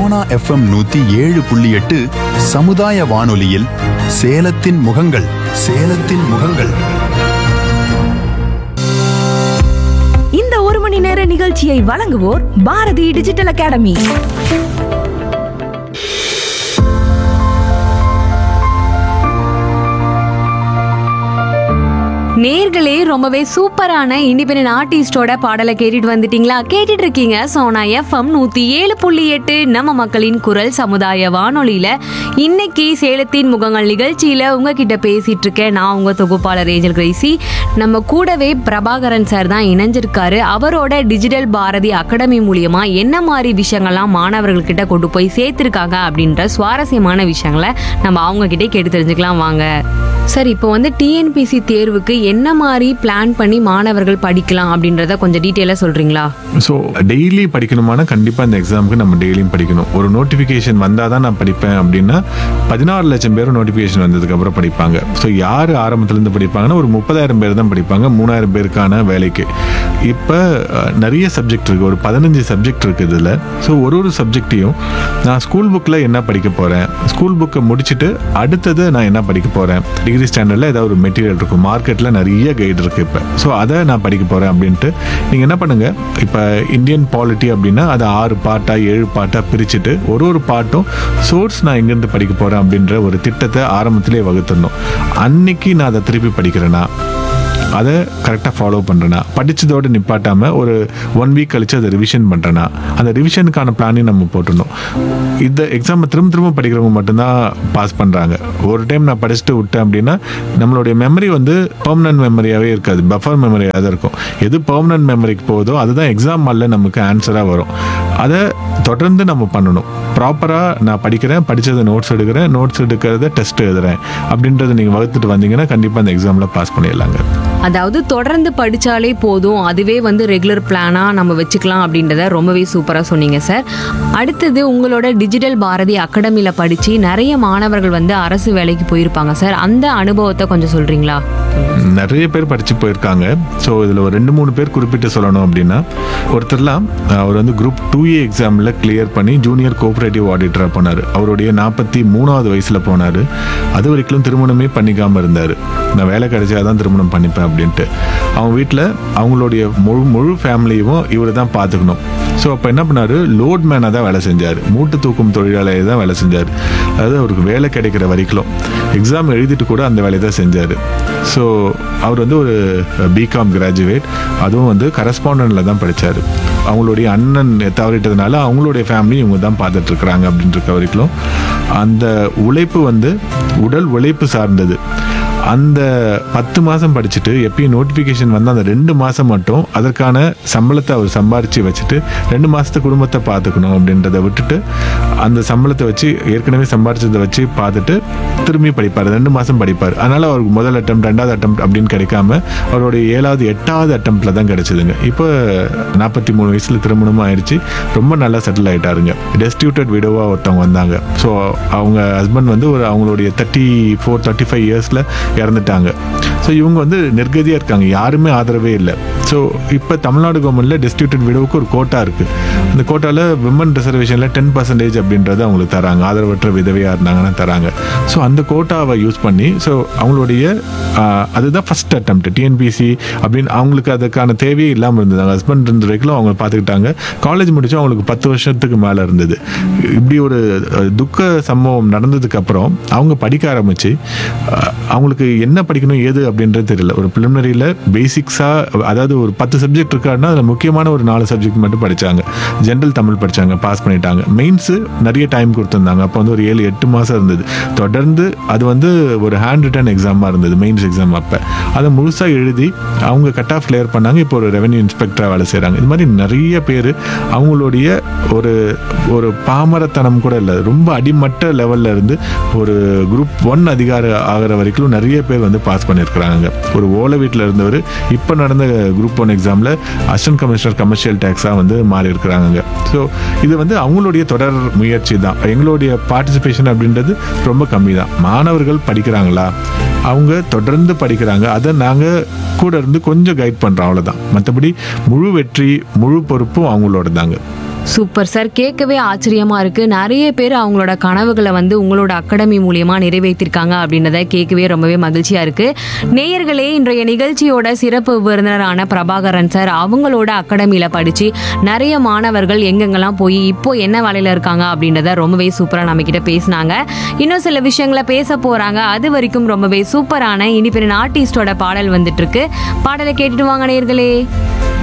Sona FM நூத்தி ஏழு புள்ளி எட்டு சமுதாய வானொலியில் சேலத்தின் முகங்கள் சேலத்தின் முகங்கள் இந்த ஒரு மணி நேர நிகழ்ச்சியை வழங்குவோர் பாரதி டிஜிட்டல் அகாடமி நேர்களே ரொம்பவே சூப்பரான இண்டிபெண்டன்ட் ஆர்டிஸ்டோட பாடலை கேட்டுட்டு வந்துட்டீங்களா கேட்டுட்டு இருக்கீங்க சோனா எஃப்எம் நூத்தி ஏழு புள்ளி எட்டு நம்ம மக்களின் குரல் சமுதாய வானொலியில இன்னைக்கு சேலத்தின் முகங்கள் நிகழ்ச்சியில உங்ககிட்ட பேசிட்டு இருக்கேன் நான் உங்க தொகுப்பாளர் ஏஞ்சல் கிரேசி நம்ம கூடவே பிரபாகரன் சார் தான் இணைஞ்சிருக்காரு அவரோட டிஜிட்டல் பாரதி அகாடமி மூலியமா என்ன மாதிரி விஷயங்கள்லாம் மாணவர்கள்கிட்ட கொண்டு போய் சேர்த்திருக்காங்க அப்படின்ற சுவாரஸ்யமான விஷயங்களை நம்ம அவங்க கிட்டே கேட்டு தெரிஞ்சுக்கலாம் வாங்க சார் இப்போ வந்து டிஎன்பிசி தேர்வுக்கு என்ன மாதிரி பிளான் பண்ணி மாணவர்கள் படிக்கலாம் அப்படின்றத கொஞ்சம் டீட்டெயிலாக சொல்றீங்களா ஸோ டெய்லி படிக்கணுமானா கண்டிப்பாக இந்த எக்ஸாமுக்கு நம்ம டெய்லியும் படிக்கணும் ஒரு நோட்டிஃபிகேஷன் வந்தால் தான் நான் படிப்பேன் அப்படின்னா பதினாறு லட்சம் பேர் நோட்டிஃபிகேஷன் வந்ததுக்கப்புறம் படிப்பாங்க ஸோ யார் ஆரம்பத்துலேருந்து படிப்பாங்கன்னா ஒரு முப்பதாயிரம் பேர் தான் படிப்பாங்க மூணாயிரம் பேருக்கான வேலைக்கு இப்போ நிறைய சப்ஜெக்ட் இருக்குது ஒரு பதினஞ்சு சப்ஜெக்ட் இருக்குது இதில் ஸோ ஒரு ஒரு சப்ஜெக்டையும் நான் ஸ்கூல் புக்கில் என்ன படிக்க போகிறேன் ஸ்கூல் புக்கை முடிச்சுட்டு அடுத்தது நான் என்ன படிக்க போகிறேன் டிகிரி ஸ்டாண்டர்டில் ஏதாவது ஒரு மெட்டீரியல் இருக்கும் மார்க்கெட்டில் நிறைய கைடு இருக்குது இப்போ ஸோ அதை நான் படிக்க போகிறேன் அப்படின்ட்டு நீங்கள் என்ன பண்ணுங்கள் இப்போ இந்தியன் பாலிட்டி அப்படின்னா அதை ஆறு பாட்டாக ஏழு பாட்டாக பிரிச்சுட்டு ஒரு ஒரு பாட்டும் சோர்ஸ் நான் எங்கேருந்து படிக்க போகிறேன் அப்படின்ற ஒரு திட்டத்தை ஆரம்பத்திலே வகுத்துடணும் அன்னைக்கு நான் அதை திருப்பி படிக்கிறேன்னா அதை கரெக்டாக ஃபாலோ பண்ணுறேன்னா படித்ததோடு நிப்பாட்டாமல் ஒரு ஒன் வீக் கழிச்சு அதை ரிவிஷன் பண்ணுறேன்னா அந்த ரிவிஷனுக்கான பிளானையும் நம்ம போட்டுடணும் இந்த எக்ஸாமை திரும்ப திரும்ப படிக்கிறவங்க மட்டும்தான் பாஸ் பண்ணுறாங்க ஒரு டைம் நான் படிச்சுட்டு விட்டேன் அப்படின்னா நம்மளுடைய மெமரி வந்து பெர்மனன்ட் மெமரியாகவே இருக்காது பஃபர் மெமரியாக தான் இருக்கும் எது பெர்மனன்ட் மெமரிக்கு போகுதோ அதுதான் எக்ஸாம் மாலில் நமக்கு ஆன்சராக வரும் அதை தொடர்ந்து நம்ம பண்ணணும் ப்ராப்பராக நான் படிக்கிறேன் படித்ததை நோட்ஸ் எடுக்கிறேன் நோட்ஸ் எடுக்கிறத டெஸ்ட் எழுதுறேன் அப்படின்றத நீங்கள் வகுத்துட்டு வந்தீங்கன்னா கண்டிப்பாக அந்த எக்ஸாமில் பாஸ் பண்ணிடலாங்க அதாவது தொடர்ந்து படிச்சாலே போதும் அதுவே வந்து ரெகுலர் பிளானா நம்ம வச்சுக்கலாம் அப்படின்றத ரொம்பவே சூப்பரா சொன்னீங்க சார் அடுத்தது உங்களோட டிஜிட்டல் பாரதி அகாடமியில படிச்சு நிறைய மாணவர்கள் வந்து அரசு வேலைக்கு போயிருப்பாங்க சார் அந்த அனுபவத்தை கொஞ்சம் சொல்றீங்களா நிறைய பேர் படித்து போயிருக்காங்க ஸோ இதில் ஒரு ரெண்டு மூணு பேர் குறிப்பிட்டு சொல்லணும் அப்படின்னா ஒருத்தர்லாம் அவர் வந்து குரூப் டூ ஏ எக்ஸாமில் கிளியர் பண்ணி ஜூனியர் கோஆப்ரேட்டிவ் ஆடிட்டராக போனார் அவருடைய நாற்பத்தி மூணாவது வயசில் போனார் அது வரைக்கும் திருமணமே பண்ணிக்காமல் இருந்தார் நான் வேலை கிடைச்சாதான் திருமணம் பண்ணிப்பேன் அப்படின்ட்டு அவங்க வீட்டில் அவங்களுடைய முழு முழு ஃபேமிலியும் இவர் தான் பார்த்துக்கணும் ஸோ அப்போ என்ன பண்ணார் லோட் மேனாக தான் வேலை செஞ்சார் மூட்டு தூக்கும் தொழிலாளியை தான் வேலை செஞ்சார் அதாவது அவருக்கு வேலை கிடைக்கிற வரைக்கும் எக்ஸாம் எழுதிட்டு கூட அந்த வேலையை தான் செஞ்சார் ஸோ அவர் வந்து ஒரு பிகாம் கிராஜுவேட் அதுவும் வந்து கரஸ்பாண்டனில் தான் படித்தார் அவங்களுடைய அண்ணன் தவறிட்டதுனால அவங்களுடைய ஃபேமிலி இவங்க தான் பார்த்துட்டு இருக்கிறாங்க அப்படின்ற வரைக்கும் அந்த உழைப்பு வந்து உடல் உழைப்பு சார்ந்தது அந்த பத்து மாதம் படிச்சுட்டு எப்பயும் நோட்டிஃபிகேஷன் வந்து அந்த ரெண்டு மாதம் மட்டும் அதற்கான சம்பளத்தை அவர் சம்பாரித்து வச்சுட்டு ரெண்டு மாதத்து குடும்பத்தை பார்த்துக்கணும் அப்படின்றத விட்டுட்டு அந்த சம்பளத்தை வச்சு ஏற்கனவே சம்பாரிச்சதை வச்சு பார்த்துட்டு திரும்பி படிப்பார் ரெண்டு மாதம் படிப்பார் அதனால் அவருக்கு முதல் அட்டம் ரெண்டாவது அட்டம் அப்படின்னு கிடைக்காம அவருடைய ஏழாவது எட்டாவது அட்டம்ப்ட்ல தான் கிடைச்சதுங்க இப்போ நாற்பத்தி மூணு வயசில் திருமணமும் ஆயிடுச்சு ரொம்ப நல்லா செட்டில் ஆயிட்டாருங்க டெஸ்டியூட்டட் விடோவாக ஒருத்தவங்க வந்தாங்க ஸோ அவங்க ஹஸ்பண்ட் வந்து ஒரு அவங்களுடைய தேர்ட்டி ஃபோர் தேர்ட்டி ஃபைவ் இயர்ஸில் இறந்துட்டாங்க ஸோ இவங்க வந்து நிர்கதியாக இருக்காங்க யாருமே ஆதரவே இல்லை ஸோ இப்போ தமிழ்நாடு கவர்மெண்ட்டில் டெஸ்டியூட்டட் விடோவுக்கு ஒரு கோட்டா இருக்குது அந்த கோட்டாவில் விமன் ரிசர்வேஷனில் டென் பர்சன்டேஜ் அப்படின்றது அவங்களுக்கு தராங்க ஆதரவற்ற விதவையாக இருந்தாங்கன்னா தராங்க ஸோ அந்த கோட்டாவை யூஸ் பண்ணி ஸோ அவங்களுடைய ஆஹ், அதுதான் ஃபர்ஸ்ட் அட்டம்ப்ட் டிஎன்பிசி அப்படின்னு அவங்களுக்கு அதுக்கான தேவையே இல்லாமல் இருந்தது அவங்க ஹஸ்பண்ட் இருந்த வரைக்கும் அவங்க பார்த்துக்கிட்டாங்க காலேஜ் முடிச்சு அவங்களுக்கு பத்து வருஷத்துக்கு மேலே இருந்தது இப்படி ஒரு அஹ், துக்க சம்பவம் நடந்ததுக்கு அப்புறம் அவங்க படிக்க ஆரம்பிச்சு அஹ், அவங்களுக்கு என்ன படிக்கணும் ஏது அப்படின்றது தெரியல ஒரு ப்ரிலிமினரியில் பேசிக்ஸாக அதாவது ஒரு பத்து சப்ஜெக்ட் இருக்காருன்னா அதில் முக்கியமான ஒரு நாலு சப்ஜெக்ட் மட்டும் படித்தாங்க ஜென்ரல் தமிழ் படித்தாங்க பாஸ் பண்ணிட்டாங்க மெயின்ஸு நிறைய டைம் கொடுத்துருந்தாங்க அப்போ வந்து ஒரு ஏழு எட்டு மாதம் இருந்தது தொடர்ந்து அது வந்து ஒரு ஹேண்ட் ரிட்டன் எக்ஸாமாக இருந்தது மெயின்ஸ் எக்ஸாம் அப்போ அதை முழுசாக எழுதி அவங்க கட் ஆஃப் கிளியர் பண்ணாங்க இப்போ ஒரு ரெவென்யூ இன்ஸ்பெக்டராக வேலை செய்கிறாங்க இது மாதிரி நிறைய பேர் அவங்களுடைய ஒரு ஒரு பாமரத்தனம் கூட இல்லை ரொம்ப அடிமட்ட லெவல்ல இருந்து ஒரு குரூப் ஒன் அதிகாரி ஆகிற வரைக்கும் நிறைய பேர் வந்து பாஸ் பண்ணியிருக்கிறாங்க ஒரு ஓலை வீட்டில் இருந்தவர் இப்போ நடந்த குரூப் ஒன் எக்ஸாமில் அசிஸ்டன்ட் கமிஷனர் கமர்ஷியல் டேக்ஸாக வந்து மாறி இருக்கிறாங்க ஸோ இது வந்து அவங்களுடைய தொடர் முயற்சி தான் எங்களுடைய பார்ட்டிசிபேஷன் அப்படின்றது ரொம்ப கம்மி தான் மாணவர்கள் படிக்கிறாங்களா அவங்க தொடர்ந்து படிக்கிறாங்க அதை நாங்கள் கூட இருந்து கொஞ்சம் கைட் பண்ணுறோம் அவ்வளோதான் மற்றபடி முழு வெற்றி முழு பொறுப்பும் அவங்களோட தாங்க சூப்பர் சார் கேட்கவே ஆச்சரியமா இருக்கு நிறைய பேர் அவங்களோட கனவுகளை வந்து உங்களோட அகாடமி மூலியமா நிறைவேற்றிருக்காங்க அப்படின்றத கேட்கவே ரொம்பவே மகிழ்ச்சியா இருக்கு நேயர்களே இன்றைய நிகழ்ச்சியோட சிறப்பு விருந்தினரான பிரபாகரன் சார் அவங்களோட அகாடமியில படிச்சு நிறைய மாணவர்கள் எங்கெங்கெல்லாம் போய் இப்போ என்ன வேலையில இருக்காங்க அப்படின்றத ரொம்பவே சூப்பரா நம்ம கிட்ட பேசினாங்க இன்னும் சில விஷயங்களை பேச போறாங்க அது வரைக்கும் ரொம்பவே சூப்பரான இனிப்பெரிய ஆர்டிஸ்டோட பாடல் வந்துட்டு இருக்கு பாடலை கேட்டுட்டு வாங்க நேயர்களே